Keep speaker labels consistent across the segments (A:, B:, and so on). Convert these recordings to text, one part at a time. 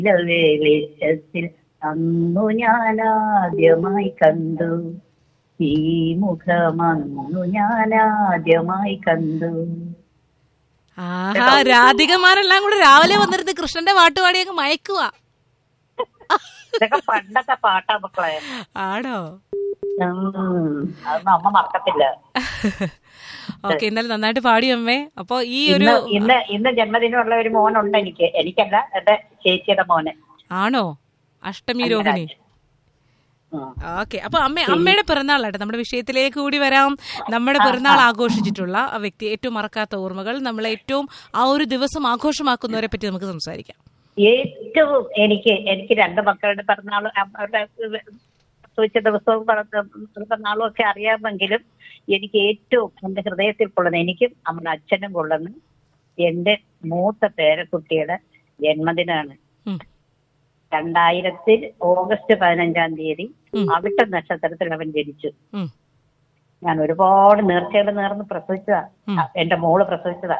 A: വെളിച്ചത്തിൽ അന്നു ഞാൻ ആദ്യമായി കണ്ടു ഈ മുഖമന്നു ഞാൻ ആദ്യമായി കണ്ടു
B: ആഹാ രാധികമാരെല്ലാം കൂടെ രാവിലെ വന്നിരുന്ന് കൃഷ്ണന്റെ പാട്ട് പാടി അങ്ങ് മയക്കുക
A: ഇതൊക്കെ പണ്ടത്തെ പാട്ടാ മക്കളെ
B: ആണോ
A: ഉം, അതൊന്നും അമ്മ മറക്കത്തില്ല
B: ഓക്കെ എന്നാലും നന്നായിട്ട് പാടി അമ്മേ അപ്പൊ ഈ ഒരു
A: ഇന്ന് ഇന്ന് ഇന്ന് ജന്മദിനമുള്ള ഒരു മോനുണ്ട് എനിക്ക് എനിക്കല്ല എന്റെ ചേച്ചിയുടെ മോന്
B: ആണോ അഷ്ടമി രോഹിണി
A: ഉം.
B: ഓക്കെ അപ്പൊ അമ്മ അമ്മയുടെ പിറന്നാളാട്ടെ നമ്മുടെ വിഷയത്തിലേക്ക് കൂടി വരാം നമ്മുടെ പിറന്നാൾ ആഘോഷിച്ചിട്ടുള്ള ആ വ്യക്തി ഏറ്റവും മറക്കാത്ത ഓർമ്മകൾ നമ്മളെ ഏറ്റവും ആ ഒരു ദിവസം ആഘോഷമാക്കുന്നവരെ പറ്റി നമുക്ക് സംസാരിക്കാം
A: ഏറ്റവും എനിക്ക് എനിക്ക് രണ്ട് മക്കളുടെ പിറന്നാൾ അവരുടെ പ്രസവിച്ച ദിവസവും പിറന്ന- പിറന്നാളും ഒക്കെ അറിയാമെങ്കിലും എനിക്ക് ഏറ്റവും എന്റെ ഹൃദയത്തിൽ കൊള്ളുന്ന എനിക്കും നമ്മുടെ അച്ഛനും കൊള്ളുന്ന എന്റെ മൂത്ത പേരക്കുട്ടിയുടെ ജന്മദിനമാണ്
B: ഉം.
A: രണ്ടായിരത്തിൽ ഓഗസ്റ്റ് പതിനഞ്ചാം തീയതി
B: ഉം.
A: അവിട്ട നക്ഷത്രത്തിൽ അവൻ ജനിച്ചു
B: ഉം.
A: ഞാൻ ഒരുപാട് നേർച്ചയുടെ നേർന്ന് പ്രസവിച്ചതാ
B: ഉം.
A: ആ, എന്റെ മോള് പ്രസവിച്ചതാ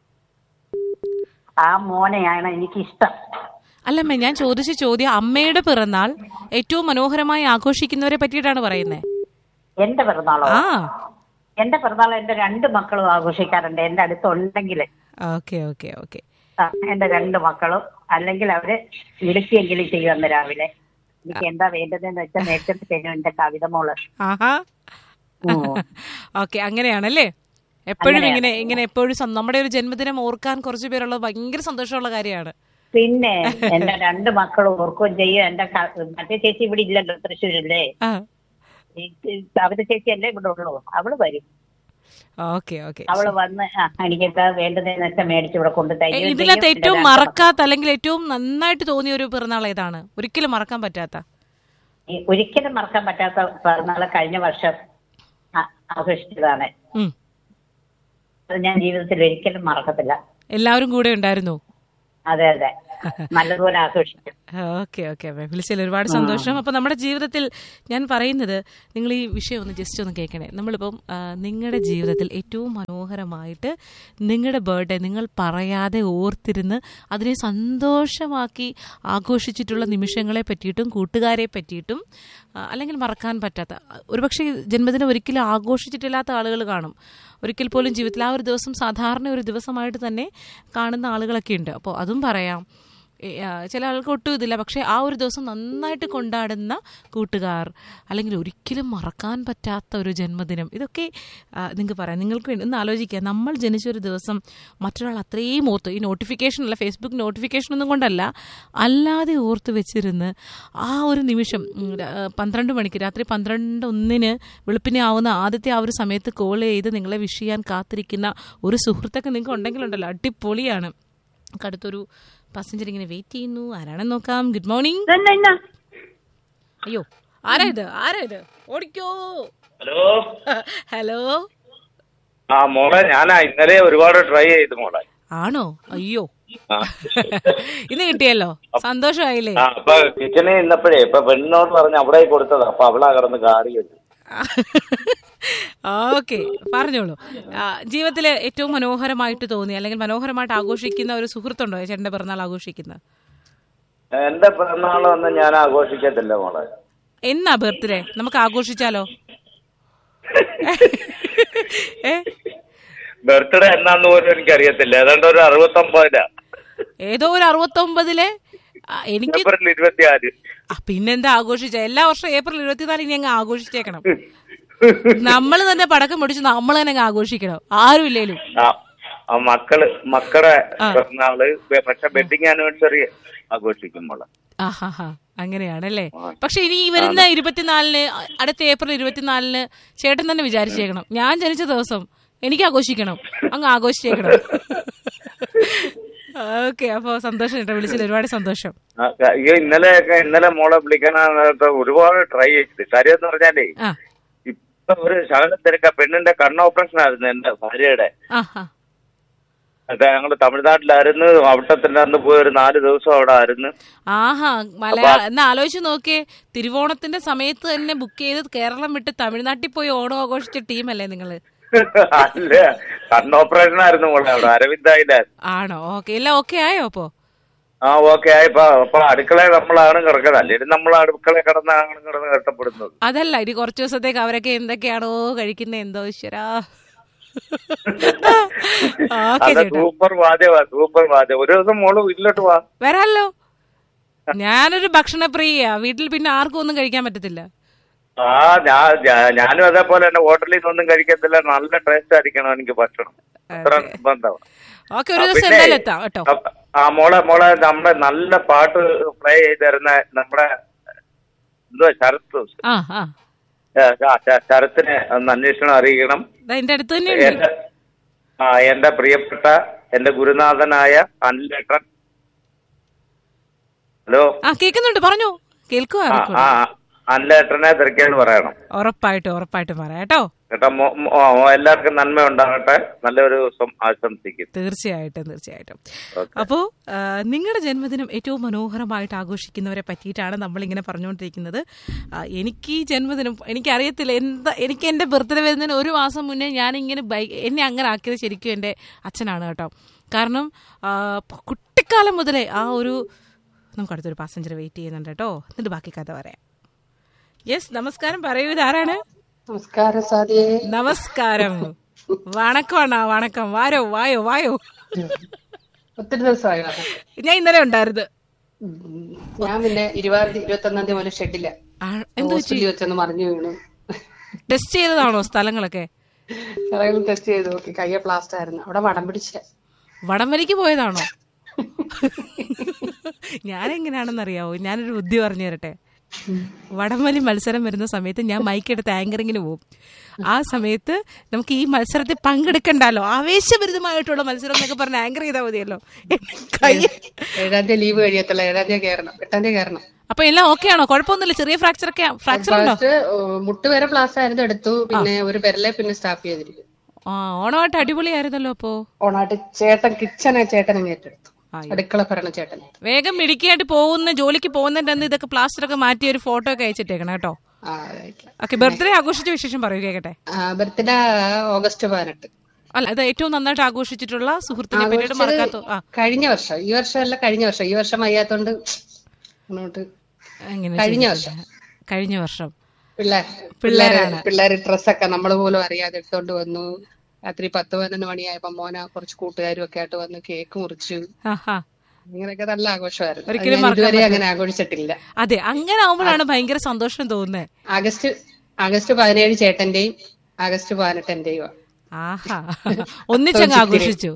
A: ആ മോനെയാണ് എനിക്കിഷ്ടം
B: അല്ലമ്മേ ഞാൻ ചോദിച്ച ചോദ്യം അമ്മയുടെ പിറന്നാൾ ഏറ്റവും മനോഹരമായി ആഘോഷിക്കുന്നവരെ പറ്റിയിട്ടാണ് പറയുന്നത്
A: എന്റെ പിറന്നാളോ
B: ആ
A: എന്റെ പിറന്നാൾ എന്റെ രണ്ട് മക്കളും ആഘോഷിക്കാറുണ്ട് എന്റെ അടുത്തുണ്ടെങ്കിൽ
B: ഓക്കെ ഓക്കെ ഓക്കെ
A: എന്റെ രണ്ട് മക്കളും അല്ലെങ്കിൽ അവര് വിളിക്കെങ്കിലും ചെയ്യും അന്ന് രാവിലെ എനിക്ക് എന്താ വേണ്ടതെന്ന് വെച്ചാൽ നേരത്തെ തരും എന്റെ കവിത മോള്
B: ആഹാ
A: ഉം.
B: ഓക്കെ അങ്ങനെയാണല്ലേ എപ്പോഴും
A: അങ്ങനെയാണ്.
B: ഇങ്ങനെ ഇങ്ങനെ എപ്പോഴും സം- നമ്മുടെ ഒരു ജന്മദിനം ഓർക്കാൻ കുറച്ച് പേരുള്ളത് ഭയങ്കര സന്തോഷമുള്ള കാര്യമാണ്
A: പിന്നെ എന്റെ രണ്ട് മക്കളും ഓർക്കുകയും ചെയ്യും എന്റെ ക- മറ്റേ ചേച്ചി ഇവിടെ ഇല്ലല്ലോ തൃശ്ശൂരില്ലേ
B: ആ
A: ഈ കവിത ചേച്ചി അല്ലേ ഇവിടെ ഉള്ളൂ അവള് വരും
B: ഓക്കെ ഓക്കെ
A: അവള് വന്ന് ആ, എനിക്കെന്താ വേണ്ടതെന്ന് വെച്ചാൽ മേടിച്ച് ഇവിടെ കൊണ്ട് തരും
B: ഇതിനകത്ത് ഏറ്റവും മറക്കാത്ത അല്ലെങ്കിൽ ഏറ്റവും നന്നായിട്ട് തോന്നിയ ഒരു പിറന്നാൾ ഏതാണ് ഒരിക്കലും മറക്കാൻ പറ്റാത്ത
A: ഈ ഒരിക്കലും മറക്കാൻ പറ്റാത്ത പിറന്നാള് കഴിഞ്ഞ വർഷം ആ- ആഘോഷിച്ചതാണ്
B: ഉം.
A: അത് ഞാൻ ജീവിതത്തിൽ ഒരിക്കലും മറക്കത്തില്ല
B: എല്ലാവരും കൂടെ ഉണ്ടായിരുന്നു
A: അതെ അതെ നല്ലതുപോലെ ആഘോഷിക്കും
B: ഓക്കെ ഓക്കെ വിളിച്ചതിൽ ഒരുപാട് സന്തോഷം അപ്പൊ നമ്മുടെ ജീവിതത്തിൽ ഞാൻ പറയുന്നത് നിങ്ങൾ ഈ വിഷയം ഒന്ന് ജസ്റ്റ് ഒന്ന് കേൾക്കണേ നമ്മളിപ്പം ആ, നിങ്ങളുടെ ജീവിതത്തിൽ ഏറ്റവും മനോഹരമായിട്ട് നിങ്ങളുടെ ബർത്ത്ഡേ നിങ്ങൾ പറയാതെ ഓർത്തിരുന്ന് അതിനെ സന്തോഷമാക്കി ആഘോഷിച്ചിട്ടുള്ള നിമിഷങ്ങളെ പറ്റിയിട്ടും കൂട്ടുകാരെ പറ്റിയിട്ടും ആ, അല്ലെങ്കിൽ മറക്കാൻ പറ്റാത്ത ഒരുപക്ഷെ ജന്മദിനം ഒരിക്കലും ആഘോഷിച്ചിട്ടില്ലാത്ത ആളുകൾ കാണും ഒരിക്കൽ പോലും ജീവിതത്തിൽ ആ ഒരു ദിവസം സാധാരണ ഒരു ദിവസമായിട്ട് തന്നെ കാണുന്ന ആളുകളൊക്കെ ഉണ്ട് അപ്പോൾ അതും പറയാം ഏ, ആ, ചില ആൾക്ക് ഒട്ടും ഇതില്ല പക്ഷേ ആ ഒരു ദിവസം നന്നായിട്ട് കൊണ്ടാടുന്ന കൂട്ടുകാർ അല്ലെങ്കിൽ ഒരിക്കലും മറക്കാൻ പറ്റാത്ത ഒരു ജന്മദിനം ഇതൊക്കെ നിങ്ങൾക്ക് പറയാം നിങ്ങൾക്ക് വേണ്ടി ഒന്ന് ആലോചിക്കുക നമ്മൾ ജനിച്ച ഒരു ദിവസം മറ്റൊരാൾ അത്രയും ഓർത്ത് ഈ നോട്ടിഫിക്കേഷൻ അല്ല ഫേസ്ബുക്ക് നോട്ടിഫിക്കേഷൻ ഒന്നും കൊണ്ടല്ല അല്ലാതെ ഓർത്ത് വെച്ചിരുന്ന് ആ ഒരു നിമിഷം ഉം, ര- ആ, പന്ത്രണ്ട് മണിക്ക് രാത്രി പന്ത്രണ്ട് ഒന്നിന് വെളുപ്പിനെ ആവുന്ന ആദ്യത്തെ ആ ഒരു സമയത്ത് കോൾ ചെയ്ത് നിങ്ങളെ വിഷ് ചെയ്യാൻ കാത്തിരിക്കുന്ന ഒരു സുഹൃത്തൊക്കെ നിങ്ങൾക്ക് ഉണ്ടെങ്കിലുണ്ടല്ലോ അടിപൊളിയാണ് നമുക്ക് അടുത്തൊരു പാസഞ്ചർ ഇങ്ങനെ വെയിറ്റ് ചെയ്യുന്നു ആരാണെന്ന് നോക്കാം ഗുഡ് മോർണിംഗ് അയ്യോ ആരാ ഇത് ആരാ ഇത് ഓടിക്കോ
C: ഹലോ
B: ഹലോ
C: ആ മോളെ ഞാനാ ഇന്നലെ ഒരുപാട് ട്രൈ ചെയ്തു മോളെ
B: ആണോ അയ്യോ
C: ആ.
B: ഇന്ന് കിട്ടിയല്ലോ സന്തോഷമായില്ലേ
C: ആ അപ്പൊ കിച്ചണിൽ ഇന്നപ്പോഴേ ഇപ്പൊ പെണ്ണിനോട് പറഞ്ഞ് അവിടെ കൊടുത്തതാ അപ്പൊ അവളാ കിടന്ന് കാറി വെച്ചു
B: ഓക്കെ പറഞ്ഞോളൂ ആ, ജീവിതത്തില് ഏറ്റവും മനോഹരമായിട്ട് തോന്നി അല്ലെങ്കിൽ മനോഹരമായിട്ട് ആഘോഷിക്കുന്ന ഒരു സുഹൃത്തുണ്ടോ ചേട്ടന്റെ പിറന്നാൾ ആഘോഷിക്കുന്ന
C: എന്റെ പിറന്നാളൊന്നും ഞാൻ ആഘോഷിക്കത്തില്ല മോളെ
B: എന്നാ ബർത്ത്ഡേ നമുക്ക് ആഘോഷിച്ചാലോ ഏ
C: ബർത്ത്ഡേ എന്നാന്ന് പോലും എനിക്കറിയത്തില്ല ഏതാണ്ട് ഒരു അറുപത്തൊമ്പതിലാ
B: ഏതോ ഒരു അറുപത്തൊമ്പതിലെ ആ, എനിക്ക്
C: ഏപ്രിൽ ഇരുപത്തിയാറ്
B: ആ, പിന്നെന്താ ആഘോഷിച്ച എല്ലാ വർഷവും ഏപ്രിൽ ഇരുപത്തിനാല് ഇനി അങ്ങ് ആഘോഷിച്ചേക്കണം നമ്മൾ തന്നെ പടക്കം പൊടിച്ച് നമ്മൾ തന്നെ അങ്ങ് ആഘോഷിക്കണം ആരും ഇല്ലേലും
C: ആ ആ മക്കള് മക്കളുടെ പിറന്നാള് പക്ഷെ വെഡിങ് ആനിവേഴ്സറി ആഘോഷിക്കും മോളെ
B: ആഹാ അങ്ങനെയാണല്ലേ പക്ഷെ ഇനി ഈ വരുന്ന ഇരുപത്തിനാലിന് അടുത്ത ഏപ്രിൽ ഇരുപത്തിനാലിന് ചേട്ടൻ തന്നെ വിചാരിച്ചേക്കണം ഞാൻ ജനിച്ച ദിവസം എനിക്ക് ആഘോഷിക്കണം അങ്ങ് ആഘോഷിച്ചേക്കണം ഓക്കെ അപ്പൊ സന്തോഷം കേട്ടോ വിളിച്ചത് ഒരുപാട് സന്തോഷം
C: ആ, അയ്യോ ഇന്നലെയൊക്കെ ഇന്നലെ മോളെ വിളിക്കാനായിട്ട് ഒരുപാട് ട്രൈ ചെയ്ത് കാര്യം എന്ന് പറഞ്ഞാലേ
B: ആ
C: ഇപ്പൊ ഒരു ശകലം തിരക്ക പെണ്ണിന്റെ കണ്ണ് ഓപ്പറേഷൻ ആയിരുന്നു എന്റെ ഭാര്യയുടെ
B: ആ ആ
C: അതെ ഞങ്ങള് തമിഴ്നാട്ടിലായിരുന്നു അവിടത്തിന്റെ അന്ന് പോയി ഒരു നാല് ദിവസം അവിടെ ആയിരുന്നു
B: ആഹാ മലയാള എന്നാ ആലോചിച്ച് നോക്കിയേ തിരുവോണത്തിന്റെ സമയത്ത് തന്നെ ബുക്ക് ചെയ്ത് കേരളം വിട്ട് തമിഴ്നാട്ടിൽ പോയി ഓണം ആഘോഷിച്ച ടീമല്ലേ നിങ്ങള്
C: അല്ല കണ്ണ് ഓപ്പറേഷൻ ആയിരുന്നു മോളെ അവിടെ അരവിന്ദായിലായിരുന്നു
B: ആണോ ഓക്കെ എല്ലാം ഓക്കെ ആയോ അപ്പോ
C: ആ ഓക്കെ ഇപ്പൊ അപ്പൊ അടുക്കള നമ്മളാണ് കിടക്കുന്നത് അല്ലെങ്കിൽ നമ്മൾ അടുക്കള കിടന്നാണ് കിടന്ന് കഷ്ടപ്പെടുന്നത്
B: അതല്ല ഇനി കുറച്ച് ദിവസത്തേക്ക് അവരൊക്കെ എന്തൊക്കെയാണോ കഴിക്കുന്നത് എന്തോ ഈശ്വരാ ഓക്കെ
C: അതെ
B: ചേട്ടാ
C: സൂപ്പർ വാദ്യവാ സൂപ്പർ വാദ്യം ഒരു ദിവസം മോള് വീട്ടിലോട്ട് വാ
B: വരാല്ലോ ഞാനൊരു ഭക്ഷണപ്രിയ വീട്ടിൽ പിന്നെ ആർക്കും ഒന്നും കഴിക്കാൻ പറ്റത്തില്ല
C: ആ ഞാൻ ഞാ- ഞാനും അതേപോലെ തന്നെ ഹോട്ടലിൽ നിന്നൊന്നും കഴിക്കത്തില്ല നല്ല ടേസ്റ്റ് ആയിരിക്കണം എനിക്ക് ഭക്ഷണം അത്ര നിർബന്ധമാണ്
B: ഓക്കെ ഒരു
C: ആ,
B: ദിവസം
C: പിന്നെ,
B: എന്തായാലും എത്താം കേട്ടോ
C: അപ്പ- ആ മോളെ മോളെ നമ്മുടെ നല്ല പാട്ട് പ്ലേ ചെയ്ത് തരുന്ന നമ്മുടെ എന്തുവാ ശരത്ത്
B: ആ ആ
C: ഏ, ആ, ശ- ശരത്തിനെ ഒന്ന് അന്വേഷണം അറിയിക്കണം
B: ദാ എന്റെ അടുത്ത് തന്നെ ഉണ്ട്
C: എന്റെ ആ എന്റെ പ്രിയപ്പെട്ട എന്റെ ഗുരുനാഥനായ അനിലേട്ടൻ ഹലോ
B: ആ കേൾക്കുന്നുണ്ട് പറഞ്ഞോ കേൾക്കുക
C: ആ ആ അനിലേട്ടനെ തിരക്കേന്ന് പറയണം
B: ഉറപ്പായിട്ടും ഉറപ്പായിട്ടും പറയാം കേട്ടോ
C: കേട്ടോ മോ- മോ- എല്ലാവർക്കും നന്മ ഉണ്ടാകട്ടെ നല്ലൊരു ദിവസം ആശംസിക്കുന്നു
B: തീർച്ചയായിട്ടും തീർച്ചയായിട്ടും
C: ഓക്കെ.
B: അപ്പോ നിങ്ങളുടെ ജന്മദിനം ഏറ്റവും മനോഹരമായിട്ട് ആഘോഷിക്കുന്നവരെ പറ്റിയിട്ടാണ് നമ്മളിങ്ങനെ പറഞ്ഞുകൊണ്ടിരിക്കുന്നത് ആ, എനിക്ക് ഈ ജന്മദിനം എനിക്കറിയത്തില്ല എന്താ എനിക്ക് എൻ്റെ ബർത്ത്ഡേ വരുന്നതിന് ഒരു മാസം മുന്നേ ഞാനിങ്ങനെ ബൈ എന്നെ അങ്ങനെ ആക്കിയത് ശരിക്കും എൻ്റെ അച്ഛനാണ് കേട്ടോ കാരണം ആ, കുട്ടിക്കാലം മുതലേ ആ ഒരു നമുക്ക് അടുത്തൊരു പാസഞ്ചർ വെയിറ്റ് ചെയ്യുന്നുണ്ട് കേട്ടോ എന്നിട്ട് ബാക്കി കഥ പറയാം യെസ് നമസ്കാരം പറയൂ ഇതാരാണ്
D: നമസ്കാരം സാദിയെ
B: നമസ്കാരം വണക്കം അണ്ണാ വണക്കം വായോ വായോ വായോ
D: ഒത്തിരി ദിവസമായി വരാൻ.
B: ഞാൻ ഇന്നലെ ഉണ്ടായിരുന്നു
D: ഉം. ഞാൻ പിന്നെ ഇരുപത് ഇരുപത്തി ഒന്നാം തീയതി മുതൽ ഷെഡില്ല
B: ആ, എന്ത് പറ്റി
D: ഹോസ്പിറ്റലിൽ വെച്ചൊന്ന് മറിഞ്ഞു വീണു
B: ടെസ്റ്റ് ചെയ്തതാണോ സ്ഥലങ്ങളൊക്കെ
D: കറകൾ ടെസ്റ്റ് ചെയ്തു നോക്കി കയ്യെ പ്ലാസ്റ്റർ ആയിരുന്നു അവിടെ വടം പിടിച്ച
B: വടംവലിക്ക് പോയതാണോ ഞാൻ എങ്ങനെയാണെന്നറിയാവോ ഞാനൊരു ബുദ്ധി പറഞ്ഞു തരട്ടെ വടംവലി മത്സരം വരുന്ന സമയത്ത് ഞാൻ മൈക്കെടുത്ത് ആങ്കറിങ്ങിന് പോകും ആ സമയത്ത് നമുക്ക് ഈ മത്സരത്തിൽ പങ്കെടുക്കണ്ടല്ലോ ആവേശഭരിതമായിട്ടുള്ള മത്സരം എന്നൊക്കെ പറഞ്ഞ് ആങ്കർ ചെയ്താൽ മതിയല്ലോ കൈ
D: ഏഴാം തീയതി ലീവ് കഴിയത്തുള്ള ഏഴാം തീയതി കയറണം എട്ടാം തീയതി കയറണം
B: അപ്പൊ എല്ലാം ഓക്കെ ആണോ കുഴപ്പമൊന്നുമില്ല ചെറിയ ഫ്രാക്ചർ ഒക്കെ ഫ്രാക്ചർ ഉണ്ടോ
D: ഫസ്റ്റ് മുട്ട് വരെ പ്ലാസ്റ്റർ ആയിരുന്നു എടുത്തു പിന്നെ ഒരു പെരലെ പിന്നെ സ്റ്റാഫ് ചെയ്തിരിക്കും
B: ആ ഓണമായിട്ട് അടിപൊളിയായിരുന്നല്ലോ അപ്പോ
D: ഓണായിട്ട് ചേട്ടൻ കിച്ചനെ ചേട്ടൻ ഏറ്റെടുത്തു
B: ആയി.
D: അടുക്കള ഭരണ ചേട്ടൻ
B: വേഗം മിടുക്കിയായിട്ട് പോകുന്ന ജോലിക്ക് പോകുന്നതിന്റെ അന്ന് ഇതൊക്കെ പ്ലാസ്റ്റർ ഒക്കെ മാറ്റി ഒരു ഫോട്ടോ ഒക്കെ അയച്ചിട്ടേക്കണം കേട്ടോ
D: ആ അതായിരിക്കാം
B: ഓക്കെ ബർത്ത്ഡേ ആഘോഷിച്ച വിശേഷം പറയൂ കേക്കട്ടെ
D: ബർത്ത്ഡേ ഓഗസ്റ്റ് പതിനെട്ട്
B: അല്ല ഇത് ഏറ്റവും നന്നായിട്ട് ആഘോഷിച്ചിട്ടുള്ള സുഹൃത്തിനെ പറ്റിയിട്ട്
D: ആഘോഷിച്ചത്
B: മറക്കാത്ത ആ
D: കഴിഞ്ഞ വർഷം ഈ വർഷമല്ല കഴിഞ്ഞ വർഷം ഈ വർഷം വയ്യാത്തോണ്ട് അങ്ങോട്ട്
B: എങ്ങനെ
D: കഴിഞ്ഞ
B: ചെയ്തിട്ടില്ല? കഴിഞ്ഞ വർഷം
D: പിള്ളേർ പിള്ളേര് പിള്ളേര് ഡ്രസ്സൊക്കെ നമ്മൾ പോലും അറിയാതെ എടുത്തോണ്ട് വന്നു രാത്രി പത്ത് പതിനൊന്ന് മണിയായപ്പോ മോന കുറച്ച് കൂട്ടുകാരും ഒക്കെ ആയിട്ട് വന്ന് കേക്ക് മുറിച്ചു
B: ആഹാ.
D: അങ്ങനെയൊക്കെ നല്ല ആഘോഷമായിരുന്നു അത്
B: ഒരിക്കലും
D: ഞാൻ
B: മറക്കാൻ
D: ഇതുവരെ അങ്ങനെ ആഘോഷിച്ചിട്ടില്ല
B: അതെ അങ്ങനെ ആവുമ്പോഴാണ് ഭയങ്കര സന്തോഷം തോന്നുന്നത്
D: ആഗസ്റ്റ് ആഗസ്റ്റ് പതിനേഴ് ചേട്ടന്റെയും ആഗസ്റ്റ് പതിനെട്ട് എന്റെയും
B: ആഹാ ഒന്നിച്ചങ്ങ് ആഘോഷിച്ചു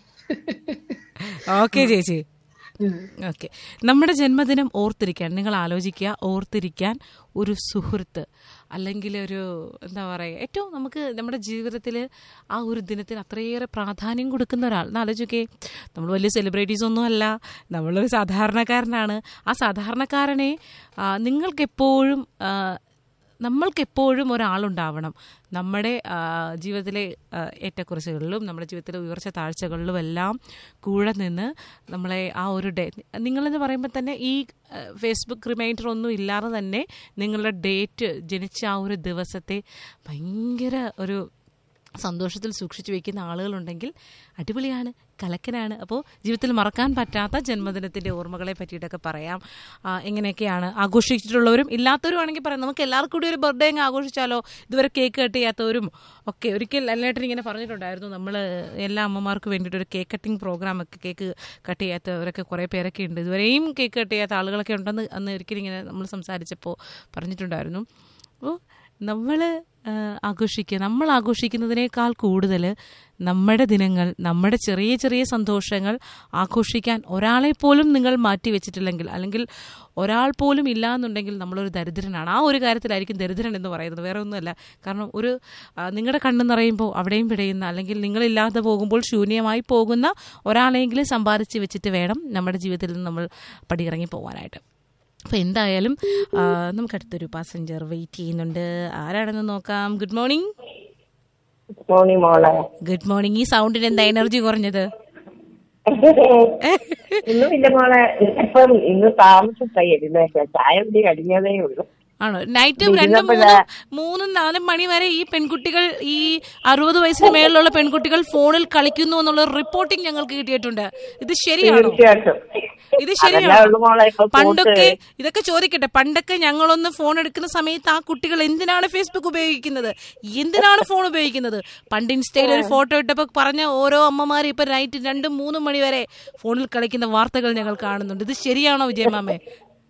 B: ഓക്കെ ചേച്ചി ഓക്കെ നമ്മുടെ ജന്മദിനം ഓർത്തിരിക്കാൻ നിങ്ങൾ ആലോചിക്കുക ഓർത്തിരിക്കാൻ ഒരു സുഹൃത്ത് അല്ലെങ്കിൽ ഒരു എന്താ പറയുക ഏറ്റവും നമുക്ക് നമ്മുടെ ജീവിതത്തിൽ ആ ഒരു ദിനത്തിന് അത്രയേറെ പ്രാധാന്യം കൊടുക്കുന്ന ഒരാൾ എന്ന് ആലോചിക്കേ നമ്മൾ വലിയ സെലിബ്രിറ്റീസ് ഒന്നും അല്ല നമ്മളൊരു സാധാരണക്കാരനാണ് ആ സാധാരണക്കാരനെ ആ, നിങ്ങൾക്കെപ്പോഴും ആ, നമ്മൾക്കെപ്പോഴും ഒരാളുണ്ടാവണം നമ്മുടെ ആ, ജീവിതത്തിലെ ആ, ഏറ്റക്കുറച്ചുകളിലും നമ്മുടെ ജീവിതത്തിലെ ഉയർച്ച താഴ്ചകളിലും എല്ലാം കൂടെ നിന്ന് നമ്മളെ ആ ഒരു ഡേ നിങ്ങളെന്ന് പറയുമ്പോൾ തന്നെ ഈ ആ, ഫേസ്ബുക്ക് റിമൈൻഡർ ഒന്നും ഇല്ലാതെ തന്നെ നിങ്ങളുടെ ഡേറ്റ് ജനിച്ച ആ ഒരു ദിവസത്തെ ഭയങ്കര ഒരു സന്തോഷത്തിൽ സൂക്ഷിച്ചു വെക്കുന്ന ആളുകളുണ്ടെങ്കിൽ അടിപൊളിയാണ് കലക്കനാണ് അപ്പോൾ ജീവിതത്തിൽ മറക്കാൻ പറ്റാത്ത ജന്മദിനത്തിൻ്റെ ഓർമ്മകളെ പറ്റിയിട്ടൊക്കെ പറയാം ആ, എങ്ങനെയൊക്കെയാണ് ആഘോഷിച്ചിട്ടുള്ളവരും ഇല്ലാത്തവരും ആണെങ്കിൽ പറയാം നമുക്ക് എല്ലാവർക്കും കൂടി ഒരു ബർത്ത്ഡേ അങ്ങ് ആഘോഷിച്ചാലോ ഇതുവരെ കേക്ക് കട്ട് ചെയ്യാത്തവരും ഒക്കെ ഒരിക്കൽ അല്ലേട്ടൻ ഇങ്ങനെ പറഞ്ഞിട്ടുണ്ടായിരുന്നു നമ്മൾ എല്ലാ അമ്മമാർക്ക് വേണ്ടിയിട്ട് ഒരു കേക്ക് കട്ടിംഗ് പ്രോഗ്രാം ഒക്കെ കേക്ക് കട്ട് ചെയ്യാത്തവരൊക്കെ കുറേ പേരൊക്കെ ഉണ്ട് ഇതുവരെയും കേക്ക് കട്ട് ചെയ്യാത്ത ആളുകളൊക്കെ ഉണ്ടെന്ന് അന്ന് ഒരിക്കലും ഇങ്ങനെ നമ്മൾ സംസാരിച്ചപ്പോൾ പറഞ്ഞിട്ടുണ്ടായിരുന്നു അപ്പോൾ നമ്മൾ ആഘോഷിക്കുക നമ്മൾ ആഘോഷിക്കുന്നതിനേക്കാൾ കൂടുതൽ നമ്മുടെ ദിനങ്ങൾ നമ്മുടെ ചെറിയ ചെറിയ സന്തോഷങ്ങൾ ആഘോഷിക്കാൻ ഒരാളെ പോലും നിങ്ങൾ മാറ്റി വെച്ചിട്ടില്ലെങ്കിൽ അല്ലെങ്കിൽ ഒരാൾ പോലും ഇല്ല എന്നുണ്ടെങ്കിൽ നമ്മളൊരു ദരിദ്രനാണ് ആ ഒരു കാര്യത്തിലായിരിക്കും ദരിദ്രൻ എന്ന് പറയുന്നത് വേറെ ഒന്നുമല്ല കാരണം ഒരു ആ, നിങ്ങളുടെ കണ്ണ് നിറയുമ്പോൾ അവിടെയും പിടയുന്ന അല്ലെങ്കിൽ നിങ്ങളില്ലാതെ പോകുമ്പോൾ ശൂന്യമായി പോകുന്ന ഒരാളെങ്കിലും സമ്പാദിച്ച് വെച്ചിട്ട് വേണം നമ്മുടെ ജീവിതത്തിൽ നിന്ന് നമ്മൾ പടിയിറങ്ങി പോകാനായിട്ട് അപ്പോൾ എന്തായാലും ആ, നമുക്ക് അടുത്തൊരു പാസഞ്ചർ വെയിറ്റ് ചെയ്യുന്നുണ്ട് ആരാണെന്ന് നോക്കാം ഗുഡ് മോർണിംഗ്
E: മോർണിംഗ് മോളെ
B: ഗുഡ് മോർണിംഗ് ഈ സൗണ്ടിന് എന്താ എനർജി കുറഞ്ഞത്
E: ഇന്നുമില്ല മോളെ ഇപ്പം ഇന്ന് താമസിച്ചായി എഴുന്നേറ്റ ചായ കുടി കഴിഞ്ഞതേ ഉള്ളൂ
B: ആണോ നൈറ്റ് രണ്ടും മൂന്നും മൂന്നും നാലും മണി വരെ ഈ പെൺകുട്ടികൾ ഈ അറുപത് വയസ്സിന് മേളിലുള്ള പെൺകുട്ടികൾ ഫോണിൽ കളിക്കുന്നു എന്നുള്ള റിപ്പോർട്ടിംഗ് ഞങ്ങൾക്ക് കിട്ടിയിട്ടുണ്ട് ഇത് ശരിയാണോ
E: തീർച്ചയായിട്ടും
B: ഇത്
E: അതല്ലേ
B: ശരിയാണ്
E: ഉള്ളു മോളെ ഇപ്പൊ
B: പണ്ടൊക്കെ ഇതൊക്കെ ചോദിക്കട്ടെ പണ്ടൊക്കെ ഞങ്ങളൊന്ന് ഫോൺ എടുക്കുന്ന സമയത്ത് ആ കുട്ടികൾ എന്തിനാണ് ഫേസ്ബുക്ക് ഉപയോഗിക്കുന്നത് എന്തിനാണ് ഫോൺ ഉപയോഗിക്കുന്നത് പണ്ട് ഇൻസ്റ്റയിൽ ഒരു ഫോട്ടോ ഇട്ടപ്പോൾ പറഞ്ഞ ഓരോ അമ്മമാരും ഇപ്പൊ നൈറ്റ് രണ്ടും മൂന്നും മണി വരെ ഫോണിൽ കളിക്കുന്ന വാർത്തകൾ ഞങ്ങൾ കാണുന്നുണ്ട് ഇത് ശരിയാണോ വിജയമാമേ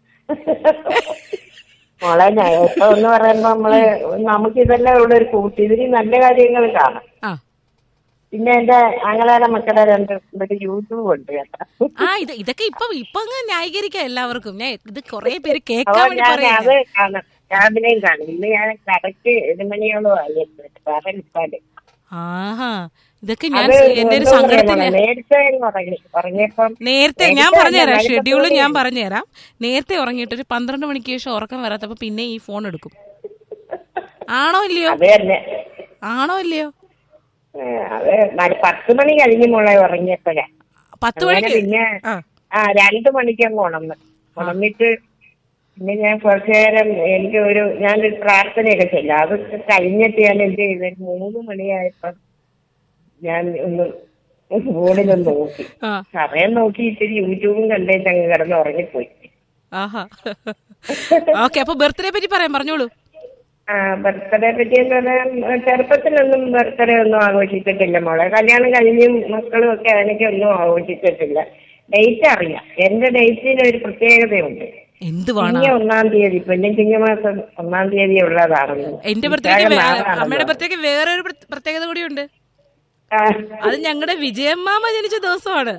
E: മോളെ ഞാൻ ഇപ്പൊ എന്ന് പറയുമ്പോ നമ്മള് നമുക്ക് ഇതെല്ലാം ഇവിടെ ഒരു കൂട്ടി ഇതിന് നല്ല കാര്യങ്ങൾ കാണാം
B: ആ
E: പിന്നെ എന്റെ ആങ്ങളാരെ മക്കളുടെ രണ്ട് ഒരു യൂട്യൂബ് ഉണ്ട് കേട്ടോ
B: ആ ഇത് ഇതൊക്കെ ഇപ്പൊ ഇപ്പൊ അങ്ങ് ന്യായീകരിക്കാം എല്ലാവർക്കും ഞാൻ ഇത് കുറെ പേര്
E: അപ്പൊ
B: കേൾക്കാൻ വേണ്ടി
E: ഞാൻ
B: പറയാ
E: അത് കാണാം രാവിലെയും കാണും ഇന്ന് ഞാൻ കറക്റ്റ് ഒരു മണിയോളം ആയി വേറെ കിട്ടാല്
B: ആഹാ ഇതൊക്കെ ഞാൻ
E: അത്
B: എന്റെ ഒരു
E: എന്താ പറയാ
B: സങ്കടത്തിന്
E: മോളെ, നേരത്തെ ഉറങ്ങി ഉറങ്ങിയപ്പം
B: നേരത്തെ ഞാൻ
E: നേരത്തെ
B: പറഞ്ഞുതരാം
E: അല്ല,
B: ഷെഡ്യൂള്
E: നേരത്തെ
B: ഞാൻ പറഞ്ഞുതരാം നേരത്തെ ഉറങ്ങിയിട്ട് ഒരു പന്ത്രണ്ട് മണിക്ക് ശേഷം ഉറക്കം വരാത്തപ്പോ പിന്നെ ഈ ഫോൺ എടുക്കും ആണോ ഇല്ലയോ
E: അത് തന്നെ
B: ആണോ ഇല്ലയോ
E: ഏ, അത് ന- പത്ത് മണി കഴിഞ്ഞ് മോളെ ഉറങ്ങിയപ്പോഴാ
B: പത്ത്
E: അങ്ങനെ
B: മണിക്ക്
E: പിന്നെ
B: ആ
E: ആ രണ്ടു മണിക്ക് അങ്ങ് ഉണർന്ന് ഉണർന്നിട്ട് പിന്നെ ഞാൻ കുറച്ചു നേരം എനിക്ക് ഒരു ഞാനൊരു പ്രാർത്ഥനയൊക്കെ ചെല്ലാം അത് കഴിഞ്ഞിട്ട് ഞാൻ എന്ത് ചെയ്തു ഒരു മൂന്ന് മണിയായപ്പം ഞാൻ ഒന്ന് ഫോണിലൊന്ന് നോക്കി
B: ആ
E: സമയം നോക്കി ഇത്തിരി യൂട്യൂബും കണ്ടേച്ച് അങ്ങ് കിടന്ന് ഉറങ്ങിപ്പോയി
B: ആഹാ ഓക്കെ അപ്പൊ ബർത്ത്ഡേ പറ്റി പറയാം പറഞ്ഞോളൂ
E: ആ ബർത്ത്ഡേ പറ്റി എന്ന് പറഞ്ഞാൽ ചെറുപ്പത്തിലൊന്നും ബർത്ത്ഡേ ഒന്നും ആഘോഷിച്ചിട്ടില്ല മോളെ കല്യാണം കഴിഞ്ഞും മക്കളും ഒക്കെ എനിക്കൊന്നും ആഘോഷിച്ചിട്ടില്ല ഡേറ്റ് അറിയാം എന്റെ ഡേറ്റിന് ഒരു പ്രത്യേകതയുണ്ട്
B: എന്തുവാണ്
E: ചിങ്ങ ഒന്നാം തീയതി പിന്നെ ചിങ്ങമാസം ഒന്നാം തീയതി ഉള്ളതാണെന്ന്
B: എന്റെ ബർത്ത്ഡേക്ക്
E: വിശാഖ
B: അമ്മയുടെ
E: നാളാണല്ലോ.
B: ബർത്ത്ഡേക്ക് വേറെ ഒരു പ്രത്യേകത കൂടിയുണ്ട്
E: ആ.
B: അത് ഞങ്ങളുടെ വിജയമ്മാമ ജനിച്ച ദിവസമാണ്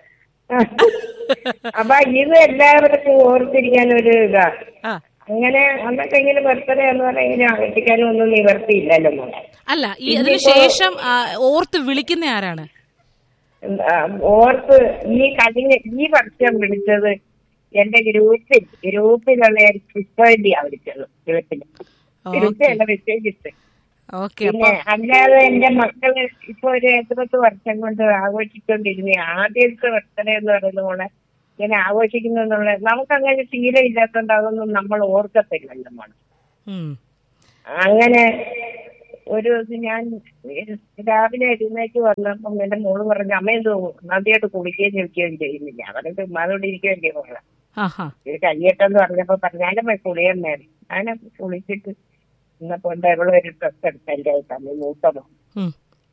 E: അപ്പൊ ഇത് എല്ലാവർക്കും ഓർത്തിരിക്കാൻ ഒരു ഇതാ
B: ആ
E: അങ്ങനെ അന്നൊക്കെ ഇങ്ങനെ ബർത്ത്ഡേ എന്ന് പറഞ്ഞാൽ ഇങ്ങനെ ആഘോഷിക്കാനും ഒന്നും നിവർത്തിയില്ലല്ലോ മോളെ
B: അല്ല ഈ അതിന് ശേഷം ആ, ഓർത്ത് വിളിക്കുന്ന ആരാണ്
E: ആ, ഓർത്ത് ഈ കഴിഞ്ഞ ഈ വർഷം വിളിച്ചത് എന്റെ ഗ്രൂപ്പിൽ ഗ്രൂപ്പിലുള്ള ഒരു ക്രിസ്തുവിന്റെയാ വിളിച്ചത് ഗ്രൂപ്പിൽ ഗ്രൂപ്പിലുള്ള മെസ്സേജ്
B: ഓക്കെ
E: പിന്നെ അല്ലാതെ എന്റെ മക്കള് ഇപ്പൊ ഒരു എട്ട് പത്ത് വർഷം കൊണ്ട് ആഘോഷിച്ചോണ്ടിരുന്ന ആദ്യത്തെ ബർത്ത്ഡേ എന്ന് പറയുന്ന പോലെ ഇങ്ങനെ ആഘോഷിക്കുന്നുള്ള നമുക്ക് അങ്ങനെ ശീലം ഇല്ലാത്തതുകൊണ്ട് അതൊന്നും നമ്മൾ ഓർക്കത്തില്ലല്ലോ മോളെ അങ്ങനെ ഒരു ദിവസം ഞാൻ രാവിലെ എഴുന്നേറ്റ് വന്നപ്പം എന്റെ മോള് പറഞ്ഞു അമ്മ എന്തോ നദിയായിട്ട് കുളിക്കുകയും ചോദിക്കുകയും ചെയ്യുന്നില്ല അവരൊക്കെ ഉമ്മാതോട് ഇരിക്കുകയല്ലേ പോകാം
B: ആഹാ
E: ഇത് കഴിയട്ടെന്ന് പറഞ്ഞപ്പോ പറഞ്ഞാലും കുളിയാൻ നേരം ഞാൻ കുളിച്ചിട്ട് ഇന്നപ്പോ എന്താ ഇവിടെ ഒരു ഡ്രസ് എടുത്തല്ലേ തന്നെ മൂത്തമോ
B: ഉം.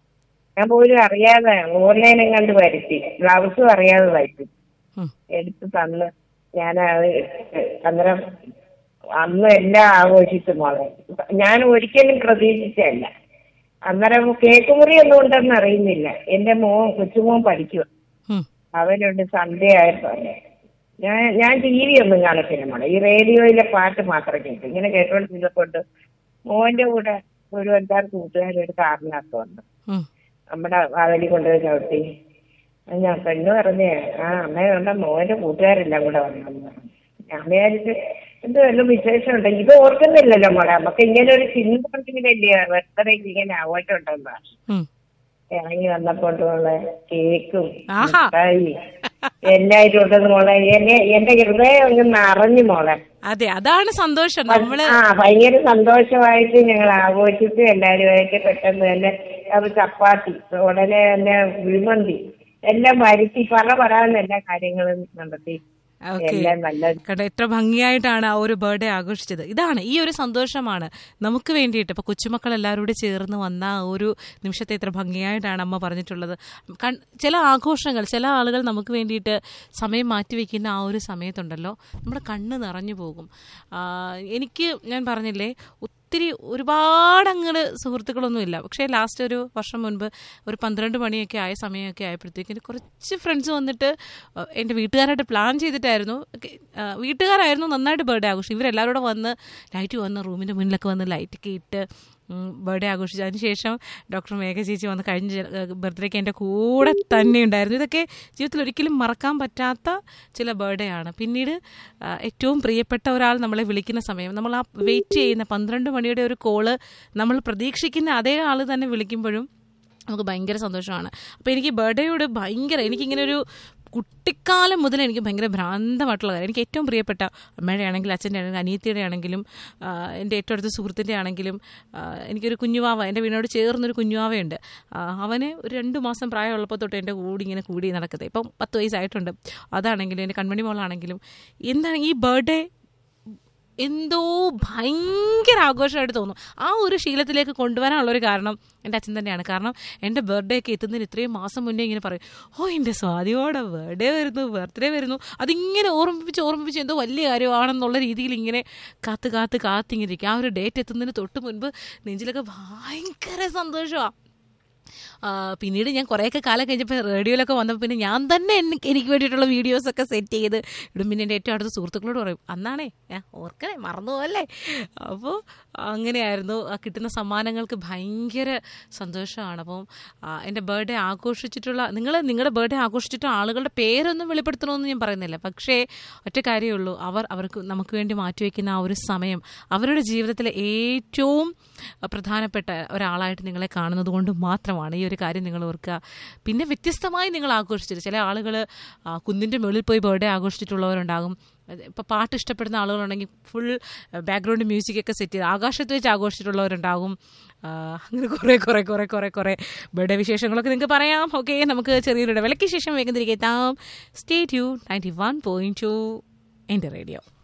E: ഞാൻ പോലും അറിയാതെ ഓൺലൈനും കണ്ട് വരുത്തി ബ്ലൗസും അറിയാതെ വരുത്തി
B: ഉം.
E: എടുത്ത് തന്ന് ഞാൻ അത് അന്നേരം അന്ന് എല്ലാം ആഘോഷിച്ചു മോളെ ഞാൻ ഒരിക്കലും പ്രതീക്ഷിച്ചല്ല അന്നേരം കേക്ക് മുറി ഒന്നും ഉണ്ടെന്ന് അറിയുന്നില്ല എന്റെ മോൻ കൊച്ചുമോൻ പഠിക്കുക
B: ഉം.
E: അവനുണ്ട് സൺഡേ ആയപ്പോ ഞാൻ ഞാൻ ടി വി ഒന്നും കാണത്തില്ല മോളെ ഈ റേഡിയോയിലെ പാട്ട് മാത്രം കേട്ടു ഇങ്ങനെ കേട്ടോണ്ടിരുന്നപ്പോണ്ട് മോന്റെ കൂടെ ഒരു അഞ്ചാറ് കൂട്ടുകാരും ഒരു കാറിനകത്ത് വന്നു
B: ഉം.
E: നമ്മുടെ വാതിലി കൊണ്ടുപോയി ചവിട്ടി അത് ഞാൻ പെണ്ണ് പറഞ്ഞേ ആ അമ്മയുണ്ട മോന്റെ കൂട്ടുകാരെല്ലാം കൂടെ വന്നെന്ന് പറഞ്ഞു ഞാൻ വിചാരിച്ച് എന്ത് വല്ല വിശേഷം ഉണ്ട് ഇത് ഓർക്കുന്നില്ലല്ലോ മോളെ നമുക്ക് ഇങ്ങനെ ഒരു ചിന്ത ഉണ്ടെങ്കിലല്ലേ ബർത്ത്ഡേക്ക് ഇങ്ങനെ ആഘോഷം ഉണ്ടെന്നാ
B: ഉം.
E: ഇറങ്ങി വന്നപ്പോണ്ട് മോളെ കേക്കും
B: ആഹാ.
E: മിഠായി എല്ലാവരും ഉണ്ടെന്ന് മോളെ എന്നെ എന്റെ ഹൃദയം അങ്ങ് നിറഞ്ഞു മോളെ
B: അതെ അതാണ് സന്തോഷം നമ്മള്
E: ആ ഭയങ്കര സന്തോഷമായിട്ട് ഞങ്ങൾ ആഘോഷിച്ച് എല്ലാവരുമായിട്ട് പെട്ടെന്ന് തന്നെ അത് ചപ്പാത്തി ഉടനെ തന്നെ വിമന്തി എല്ലാം വരുത്തി പറ പറയാവുന്ന എല്ലാ കാര്യങ്ങളും നടത്തി
B: ഓക്കെ
E: എല്ലാം നല്ല
B: കണ്ട എത്ര ഭംഗിയായിട്ടാണ് ആ ഒരു ബർത്ത്ഡേ ആഘോഷിച്ചത് ഇതാണ് ഈ ഒരു സന്തോഷമാണ് നമുക്ക് വേണ്ടിയിട്ട് ഇപ്പൊ കൊച്ചുമക്കൾ എല്ലാവരും കൂടി ചേർന്ന് വന്ന ആ ഒരു നിമിഷത്തെ എത്ര ഭംഗിയായിട്ടാണ് അമ്മ പറഞ്ഞിട്ടുള്ളത് കൺ- ചില ആഘോഷങ്ങൾ ചില ആളുകൾ നമുക്ക് വേണ്ടിയിട്ട് സമയം മാറ്റിവെക്കുന്ന ആ ഒരു സമയത്തുണ്ടല്ലോ നമ്മുടെ കണ്ണ് നിറഞ്ഞു പോകും ആ, എനിക്ക് ഞാൻ പറഞ്ഞില്ലേ ഒത്തിരി ഒരുപാട് അങ്ങോട്ട് സുഹൃത്തുക്കളൊന്നുമില്ല പക്ഷേ ലാസ്റ്റ് ഒരു വർഷം മുൻപ് ഒരു പന്ത്രണ്ട് മണിയൊക്കെ ആയ സമയമൊക്കെ ആയപ്പോഴത്തേക്കിന് കുറച്ച് ഫ്രണ്ട്സ് വന്നിട്ട് അഹ് എൻ്റെ വീട്ടുകാരായിട്ട് പ്ലാൻ ചെയ്തിട്ടായിരുന്നു ഒക്കെ, ആ, വീട്ടുകാരായിരുന്നു നന്നായിട്ട് ബർത്ത്ഡേ ആഘോഷം ഇവരെല്ലാവരും കൂടെ വന്ന് ലൈറ്റ് വന്ന് റൂമിൻ്റെ മുന്നിലൊക്കെ വന്ന് ലൈറ്റൊക്കെ ഇട്ട് ബർത്ത്ഡേ ആഘോഷിച്ചു അതിനുശേഷം ഡോക്ടർ മേഘ ചേച്ചി വന്ന് കഴിഞ്ഞ ബർത്ത്ഡേക്ക് എൻ്റെ കൂടെ തന്നെ ഉണ്ടായിരുന്നു ഇതൊക്കെ ജീവിതത്തിൽ ഒരിക്കലും മറക്കാൻ പറ്റാത്ത ചില ബർത്ത്ഡേ ആണ് പിന്നീട് ആ, ഏറ്റവും പ്രിയപ്പെട്ട ഒരാൾ നമ്മളെ വിളിക്കുന്ന സമയം നമ്മൾ ആ വെയിറ്റ് ചെയ്യുന്ന പന്ത്രണ്ട് മണിയുടെ ഒരു കോള് നമ്മൾ പ്രതീക്ഷിക്കുന്ന അതേ ആൾ തന്നെ വിളിക്കുമ്പോഴും നമുക്ക് ഭയങ്കര സന്തോഷമാണ് അപ്പോൾ എനിക്ക് ബർത്ത്ഡേയോട് ഭയങ്കര എനിക്കിങ്ങനെ ഒരു കുട്ടിക്കാലം മുതൽ എനിക്ക് ഭയങ്കര ഭ്രാന്തമായിട്ടുള്ള കാര്യം എനിക്ക് ഏറ്റവും പ്രിയപ്പെട്ട അമ്മയുടെ ആണെങ്കിലും അച്ഛൻ്റെ ആണെങ്കിലും അനിയത്തിയുടെ ആണെങ്കിലും ആ, എൻ്റെ ഏറ്റവും അടുത്ത സുഹൃത്തിൻ്റെ ആണെങ്കിലും ആ, എനിക്കൊരു കുഞ്ഞുവാവ എൻ്റെ വീടിനോട് ചേർന്നൊരു കുഞ്ഞുവാവയുണ്ട് ആ, അവന് ഒരു രണ്ട് മാസം പ്രായമുള്ളപ്പോൾ തൊട്ട് എൻ്റെ കൂടി ഇങ്ങനെ കൂടി നടക്കുന്നത് ഇപ്പം പത്ത് വയസ്സായിട്ടുണ്ട് അതാണെങ്കിലും എൻ്റെ കൺമണി മോളാണെങ്കിലും എന്താണ് ഈ ബർത്ത്ഡേ എന്തോ ഭയങ്കര ആഘോഷമായിട്ട് തോന്നും ആ ഒരു ശീലത്തിലേക്ക് കൊണ്ടുവരാനുള്ള ഒരു കാരണം എൻ്റെ അച്ഛൻ തന്നെയാണ് കാരണം എൻ്റെ ബർത്ത്ഡേ ഒക്കെ എത്തുന്നതിന് ഇത്രയും മാസം മുന്നേ ഇങ്ങനെ പറയും ഓ എൻ്റെ സ്വാതിയോടെ ബർത്ത്ഡേ വരുന്നു ബർത്ത്ഡേ വരുന്നു അതിങ്ങനെ ഓർമ്മിപ്പിച്ച് ഓർമ്മിപ്പിച്ച് എന്തോ വലിയ കാര്യമാണെന്നുള്ള രീതിയിൽ ഇങ്ങനെ കാത്ത് കാത്ത് കാത്തിങ്ങനെ ഇരിക്കും ആ ഒരു ഡേറ്റ് എത്തുന്നതിന് തൊട്ട് മുൻപ് നെഞ്ചിലൊക്കെ ഭയങ്കര സന്തോഷമാണ് ആ, പിന്നീട് ഞാൻ കുറേയൊക്കെ കാലം കഴിഞ്ഞപ്പോൾ റേഡിയോയിലൊക്കെ വന്നപ്പോൾ പിന്നെ ഞാൻ തന്നെ എനിക്ക് എനിക്ക് വേണ്ടിയിട്ടുള്ള വീഡിയോസൊക്കെ സെറ്റ് ചെയ്ത് ഇടും പിന്നെ എൻ്റെ ഏറ്റവും അടുത്ത സുഹൃത്തുക്കളോട് പറയും അന്നാണേ ഞാൻ ഓർക്കണേ മറന്നു പോകല്ലേ അപ്പോൾ അങ്ങനെയായിരുന്നു ആ കിട്ടുന്ന സമ്മാനങ്ങൾക്ക് ഭയങ്കര സന്തോഷമാണ് അപ്പം ആ, എൻ്റെ ബർത്ത്ഡേ ആഘോഷിച്ചിട്ടുള്ള നിങ്ങൾ നിങ്ങളുടെ ബർത്ത്ഡേ ആഘോഷിച്ചിട്ടുള്ള ആളുകളുടെ പേരൊന്നും വെളിപ്പെടുത്തണമെന്ന് ഞാൻ പറയുന്നില്ല പക്ഷേ ഒറ്റ കാര്യമേ ഉള്ളൂ അവർ അവർക്ക് നമുക്ക് വേണ്ടി മാറ്റിവെക്കുന്ന ആ ഒരു സമയം അവരുടെ ജീവിതത്തിലെ ഏറ്റവും പ്രധാനപ്പെട്ട ഒരാളായിട്ട് നിങ്ങളെ കാണുന്നത് കൊണ്ട് മാത്രമാണ് ഈ ഒരു കാര്യം നിങ്ങൾ ഓർക്കുക പിന്നെ വ്യത്യസ്തമായി നിങ്ങൾ ആഘോഷിച്ചിട്ട് ചില ആളുകൾ കുന്നിൻ്റെ മുകളിൽ പോയി ബർത്ത്ഡേ ആഘോഷിച്ചിട്ടുള്ളവരുണ്ടാകും ഇപ്പോൾ പാട്ട് ഇഷ്ടപ്പെടുന്ന ആളുകളുണ്ടെങ്കിൽ ഫുൾ ബാക്ക്ഗ്രൗണ്ട് മ്യൂസിക്കൊക്കെ സെറ്റ് ചെയ്ത് ആകാശത്ത് വെച്ച് ആഘോഷിച്ചിട്ടുള്ളവരുണ്ടാകും ആ, അങ്ങനെ കുറേ കുറേ കുറേ കുറേ കുറേ ബർത്ത്ഡേ വിശേഷങ്ങളൊക്കെ നിങ്ങൾക്ക് പറയാം ഓക്കെ നമുക്ക് ചെറിയൊരു വിലയ്ക്ക് ശേഷം വേഗം തിരികെ എത്താം സ്റ്റേ ട്യൂ നയൻറ്റി വൺ പോയിൻറ്റ് ടു എൻ്റെ റേഡിയോ